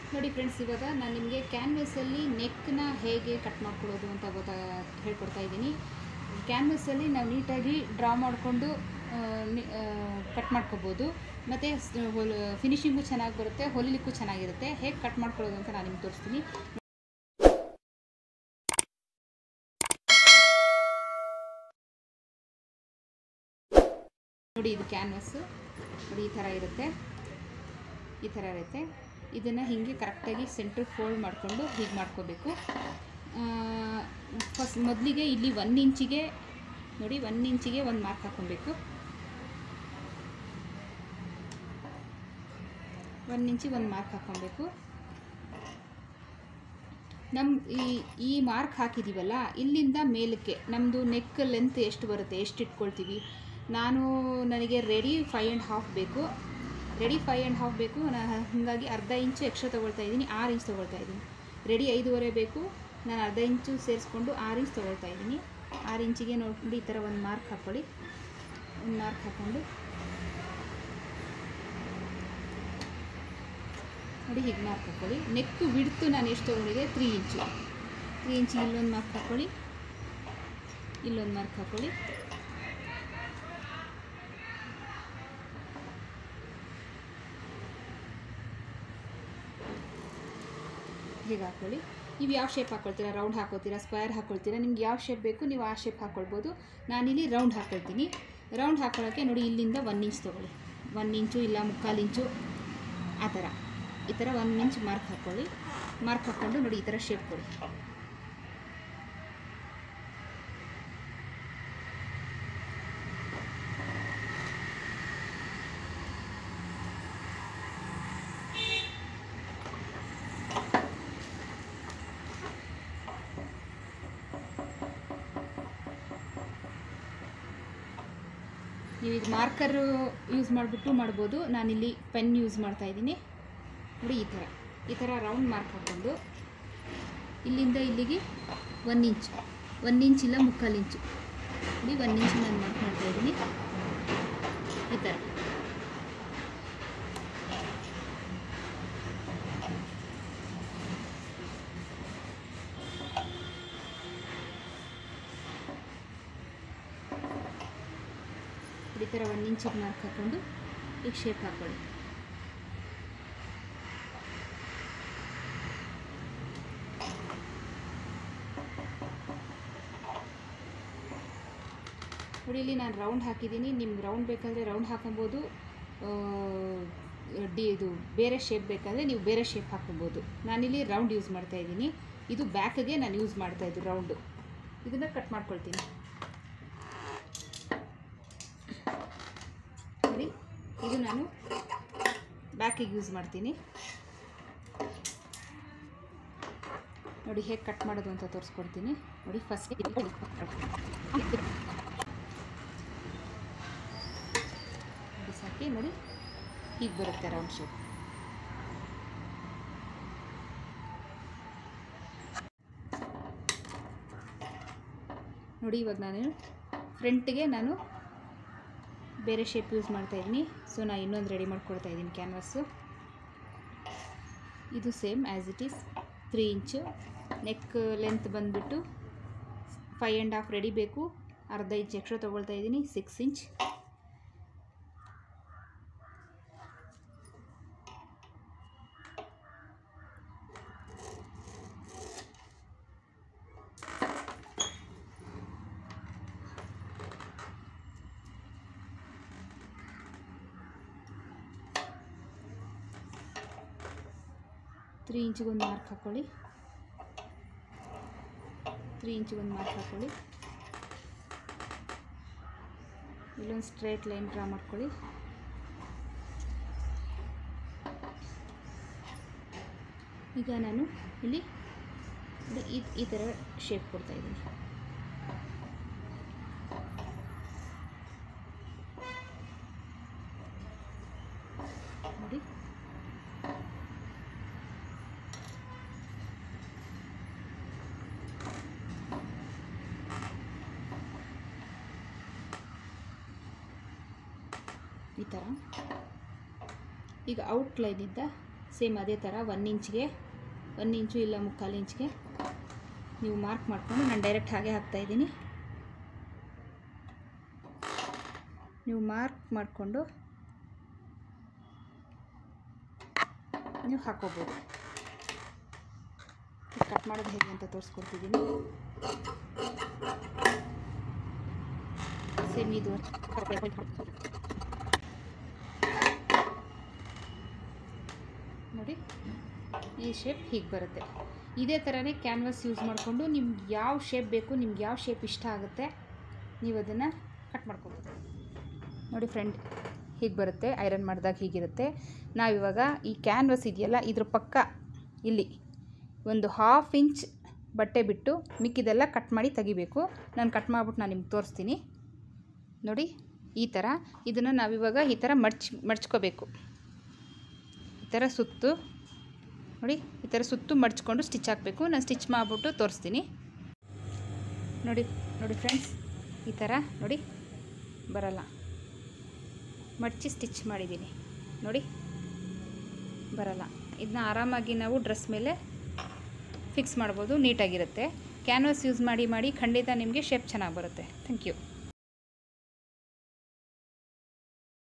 ನೋಡಿ ಫ್ರೆಂಡ್ಸ್ ಇವಾಗ ನಾನು ನಿಮಗೆ ಕ್ಯಾನ್ವಸಲ್ಲಿ ನೆಕ್ನ ಹೇಗೆ ಕಟ್ ಮಾಡ್ಕೊಳ್ಳೋದು ಅಂತ ಗೊತ್ತಾ ಹೇಳ್ಕೊಡ್ತಾ ಇದ್ದೀನಿ ಕ್ಯಾನ್ವಸಲ್ಲಿ ನಾವು ನೀಟಾಗಿ ಡ್ರಾ ಮಾಡಿಕೊಂಡು ಕಟ್ ಮಾಡ್ಕೋಬೋದು ಮತ್ತು ಹೊಲ್ ಫಿನಿಶಿಂಗು ಚೆನ್ನಾಗಿ ಬರುತ್ತೆ ಹೊಲಿಲಿಕ್ಕೂ ಚೆನ್ನಾಗಿರುತ್ತೆ ಹೇಗೆ ಕಟ್ ಮಾಡ್ಕೊಳ್ಳೋದು ಅಂತ ನಾನು ನಿಮ್ಗೆ ತೋರಿಸ್ತೀನಿ ನೋಡಿ ಇದು ಕ್ಯಾನ್ವಸ್ಸು ನೋಡಿ ಈ ಥರ ಇರುತ್ತೆ ಈ ಥರ ಇರುತ್ತೆ ಇದನ್ನು ಹೀಗೆ ಕರೆಕ್ಟಾಗಿ ಸೆಂಟ್ರ್ ಫೋಲ್ಡ್ ಮಾಡಿಕೊಂಡು ಹೀಗೆ ಮಾಡ್ಕೋಬೇಕು ಫಸ್ಟ್ ಮೊದಲಿಗೆ ಇಲ್ಲಿ ಒನ್ ಇಂಚಿಗೆ ನೋಡಿ ಒನ್ ಇಂಚಿಗೆ ಒಂದು ಮಾರ್ಕ್ ಹಾಕ್ಕೊಬೇಕು ಒನ್ ಇಂಚಿಗೆ ಒಂದು ಮಾರ್ಕ್ ಹಾಕ್ಕೊಬೇಕು ನಮ್ಮ ಈ ಈ ಮಾರ್ಕ್ ಹಾಕಿದ್ದೀವಲ್ಲ ಇಲ್ಲಿಂದ ಮೇಲಕ್ಕೆ ನಮ್ಮದು ನೆಕ್ ಲೆಂತ್ ಎಷ್ಟು ಬರುತ್ತೆ ಎಷ್ಟು ಇಟ್ಕೊಳ್ತೀವಿ ನಾನು ನನಗೆ ರೆಡಿ ಫೈ ಆ್ಯಂಡ್ ಹಾಫ್ ಬೇಕು ರೆಡಿ ಫೈ ಆ್ಯಂಡ್ ಹಾಫ್ ಬೇಕು ನಾನು ಹಾಗಾಗಿ ಅರ್ಧ ಇಂಚು ಎಕ್ಸ್ಟ್ರಾ ತೊಗೊಳ್ತಾ ಇದ್ದೀನಿ ಆರು ಇಂಚ್ ತೊಗೊಳ್ತಾ ಇದ್ದೀನಿ ರೆಡಿ ಐದೂವರೆ ಬೇಕು ನಾನು ಅರ್ಧ ಇಂಚು ಸೇರಿಸ್ಕೊಂಡು ಆರು ಇಂಚ್ ತೊಗೊಳ್ತಾ ಇದ್ದೀನಿ ಆರು ಇಂಚಿಗೆ ನೋಡ್ಕೊಂಡು ಈ ಥರ ಒಂದು ಮಾರ್ಕ್ ಹಾಕ್ಕೊಳ್ಳಿ ಒಂದು ಮಾರ್ಕ್ ಹಾಕ್ಕೊಂಡು ನೋಡಿ ಹೀಗೆ ಮಾರ್ಕ್ ಹಾಕ್ಕೊಳ್ಳಿ ನೆಕ್ ವಿಡ್ತು ನಾನು ಎಷ್ಟು ತೊಗೊಂಡಿದೆ ತ್ರೀ ಇಂಚು ತ್ರೀ ಇಂಚಿಗೆ ಇಲ್ಲೊಂದು ಮಾರ್ಕ್ ಹಾಕ್ಕೊಳ್ಳಿ ಇಲ್ಲೊಂದು ಮಾರ್ಕ್ ಹಾಕ್ಕೊಳ್ಳಿ ಹೀಗೆ ಹಾಕ್ಕೊಳ್ಳಿ ನೀವು ಯಾವ ಶೇಪ್ ಹಾಕ್ಕೊಳ್ತೀರಾ ರೌಂಡ್ ಹಾಕೋತೀರಾ ಸ್ಕ್ವೇರ್ ಹಾಕ್ಕೊಳ್ತೀರಾ ನಿಮ್ಗೆ ಯಾವ ಶೇಪ್ ಬೇಕು ನೀವು ಆ ಶೇಪ್ ಹಾಕ್ಕೊಳ್ಬೋದು ನಾನಿಲ್ಲಿ ರೌಂಡ್ ಹಾಕ್ಕೊಳ್ತೀನಿ ರೌಂಡ್ ಹಾಕ್ಕೊಳ್ಳೋಕ್ಕೆ ನೋಡಿ ಇಲ್ಲಿಂದ ಒನ್ ಇಂಚ್ ತೊಗೊಳ್ಳಿ ಒನ್ ಇಂಚು ಇಲ್ಲ ಮುಕ್ಕಾಲು ಇಂಚು ಆ ಥರ ಈ ಥರ ಒನ್ ಇಂಚ್ ಮಾರ್ಕ್ ಹಾಕ್ಕೊಳ್ಳಿ ಮಾರ್ಕ್ ಹಾಕ್ಕೊಂಡು ನೋಡಿ ಈ ಥರ ಶೇಪ್ ಕೊಡಿ ನೀವು ಇದು ಮಾರ್ಕರು ಯೂಸ್ ಮಾಡಿಬಿಟ್ಟು ಮಾಡ್ಬೋದು ನಾನಿಲ್ಲಿ ಪೆನ್ ಯೂಸ್ ಮಾಡ್ತಾ ಇದ್ದೀನಿ ನೋಡಿ ಈ ಥರ ಈ ಥರ ರೌಂಡ್ ಮಾರ್ಕ್ ಹಾಕ್ಕೊಂಡು ಇಲ್ಲಿಂದ ಇಲ್ಲಿಗೆ ಒನ್ ಇಂಚ್ ಒನ್ ಇಂಚ್ ಇಲ್ಲ ಮುಕ್ಕಾಲು ಇಂಚು ನೋಡಿ ಒನ್ ಇಂಚ್ ನಾನು ಮಾರ್ಕ್ ಮಾಡ್ತಾ ಇದ್ದೀನಿ ಈ ಥರ ಈ ಥರ ಒಂದು ಇಂಚಿಗೆ ಮಾರ್ಕ್ ಹಾಕ್ಕೊಂಡು ಈಗ ಶೇಪ್ ಹಾಕ್ಕೊಳ್ಳಿ ನೋಡಿ ಇಲ್ಲಿ ನಾನು ರೌಂಡ್ ಹಾಕಿದ್ದೀನಿ ನಿಮ್ಗೆ ರೌಂಡ್ ಬೇಕಂದರೆ ರೌಂಡ್ ಹಾಕೊಬೋದು ಡಿ ಇದು ಬೇರೆ ಶೇಪ್ ಬೇಕಾದರೆ ನೀವು ಬೇರೆ ಶೇಪ್ ಹಾಕೊಬೋದು ನಾನಿಲ್ಲಿ ರೌಂಡ್ ಯೂಸ್ ಮಾಡ್ತಾ ಇದ್ದೀನಿ ಇದು ಬ್ಯಾಕ್ಗೆ ನಾನು ಯೂಸ್ ಮಾಡ್ತಾ ಇದ್ದು ರೌಂಡು ಇದನ್ನು ಕಟ್ ಮಾಡ್ಕೊಳ್ತೀನಿ ನೋಡಿ ಇದು ನಾನು ಬ್ಯಾಕಿಗೆ ಯೂಸ್ ಮಾಡ್ತೀನಿ ನೋಡಿ ಹೇಗೆ ಕಟ್ ಮಾಡೋದು ಅಂತ ತೋರಿಸ್ಕೊಡ್ತೀನಿ ನೋಡಿ ಫಸ್ಟ್ ಬಿಸಾಕಿ ನೋಡಿ ಹೀಗೆ ಬರುತ್ತೆ ರೌಂಡ್ ಶೇಪ್ ನೋಡಿ ಇವಾಗ ನಾನು ಫ್ರಂಟಿಗೆ ನಾನು ಬೇರೆ ಶೇಪ್ ಯೂಸ್ ಮಾಡ್ತಾ ಇದ್ದೀನಿ ಸೊ ನಾನು ಇನ್ನೊಂದು ರೆಡಿ ಮಾಡ್ಕೊಳ್ತಾ ಇದ್ದೀನಿ ಕ್ಯಾನ್ವಾಸು ಇದು same as it is three inch neck length ಬಂದುಬಿಟ್ಟು ಫೈ ಆ್ಯಂಡ್ ಹಾಫ್ ರೆಡಿ ಬೇಕು ಅರ್ಧ ಇಂಚ್ ಎಕ್ಸ್ಟ್ರಾ ತೊಗೊಳ್ತಾ ಇದ್ದೀನಿ ಸಿಕ್ಸ್ ಇಂಚ್ ತ್ರೀ ಇಂಚಿಗೆ ಒಂದು ಮಾರ್ಕ್ ಹಾಕ್ಕೊಳ್ಳಿ ತ್ರೀ ಇಂಚಿಗೆ ಒಂದು ಮಾರ್ಕ್ ಹಾಕ್ಕೊಳ್ಳಿ ಇಲ್ಲೊಂದು ಸ್ಟ್ರೇಟ್ ಲೈನ್ ಡ್ರಾ ಮಾಡ್ಕೊಳ್ಳಿ ಈಗ ನಾನು ಇಲ್ಲಿ ಇದು ಈ ಈ ಥರ ಶೇಪ್ ಕೊಡ್ತಾ ಇದ್ದೀನಿ ನೋಡಿ ಈ ಥರ ಈಗ ಔಟ್ಲೈನಿಂದ ಸೇಮ್ ಅದೇ ಥರ ಒನ್ ಇಂಚ್ಗೆ ಒಂದು ಇಂಚು ಇಲ್ಲ ಮುಕ್ಕಾಲು ಇಂಚ್ಗೆ ನೀವು ಮಾರ್ಕ್ ಮಾಡಿಕೊಂಡು ನಾನು ಡೈರೆಕ್ಟ್ ಹಾಗೆ ಹಾಕ್ತಾಯಿದ್ದೀನಿ ನೀವು ಮಾರ್ಕ್ ಮಾಡಿಕೊಂಡು ನೀವು ಹಾಕೋಬೋದು ಕಟ್ ಮಾಡೋದು ಹೇಗೆ ಅಂತ ತೋರಿಸ್ಕೊಡ್ತಿದ್ದೀನಿ ಸೇಮ್ ಇದು ನೋಡಿ ಈ ಶೇಪ್ ಹೀಗೆ ಬರುತ್ತೆ ಇದೇ ಥರನೇ ಕ್ಯಾನ್ವಾಸ್ ಯೂಸ್ ಮಾಡಿಕೊಂಡು ನಿಮ್ಗೆ ಯಾವ ಶೇಪ್ ಬೇಕು ನಿಮ್ಗೆ ಯಾವ ಶೇಪ್ ಇಷ್ಟ ಆಗುತ್ತೆ ನೀವು ಅದನ್ನು ಕಟ್ ಮಾಡ್ಕೊಬೋದು ನೋಡಿ ಫ್ರೆಂಡ್ ಹೀಗೆ ಬರುತ್ತೆ ಐರನ್ ಮಾಡಿದಾಗ ಹೀಗಿರುತ್ತೆ ನಾವಿವಾಗ ಈ ಕ್ಯಾನ್ವಾಸ್ ಇದೆಯಲ್ಲ ಇದ್ರ ಪಕ್ಕ ಇಲ್ಲಿ ಒಂದು ಹಾಫ್ ಇಂಚ್ ಬಟ್ಟೆ ಬಿಟ್ಟು ಮಿಕ್ಕಿದೆಲ್ಲ ಕಟ್ ಮಾಡಿ ತೆಗಿಬೇಕು ನಾನು ಕಟ್ ಮಾಡಿಬಿಟ್ಟು ನಾನು ನಿಮ್ಗೆ ತೋರಿಸ್ತೀನಿ ನೋಡಿ ಈ ಥರ ಇದನ್ನು ನಾವಿವಾಗ ಈ ಥರ ಮಡ್ಚ್ ಮಡ್ಚ್ಕೋಬೇಕು ಈ ಥರ ಸುತ್ತು ನೋಡಿ ಈ ಥರ ಸುತ್ತು ಮಡ್ಚ್ಕೊಂಡು ಸ್ಟಿಚ್ ಹಾಕಬೇಕು ನಾನು ಸ್ಟಿಚ್ ಮಾಡಿಬಿಟ್ಟು ತೋರಿಸ್ತೀನಿ ನೋಡಿ ನೋಡಿ ಫ್ರೆಂಡ್ಸ್ ಈ ಥರ ನೋಡಿ ಬರಲ್ಲ ಮಡ್ಚಿ ಸ್ಟಿಚ್ ಮಾಡಿದ್ದೀನಿ ನೋಡಿ ಬರಲ್ಲ ಇದನ್ನ ಆರಾಮಾಗಿ ನಾವು ಡ್ರೆಸ್ ಮೇಲೆ ಫಿಕ್ಸ್ ಮಾಡ್ಬೋದು ನೀಟಾಗಿರುತ್ತೆ ಕ್ಯಾನ್ವಾಸ್ ಯೂಸ್ ಮಾಡಿ ಮಾಡಿ ಖಂಡಿತ ನಿಮಗೆ ಶೇಪ್ ಚೆನ್ನಾಗಿ ಬರುತ್ತೆ ಥ್ಯಾಂಕ್ ಯು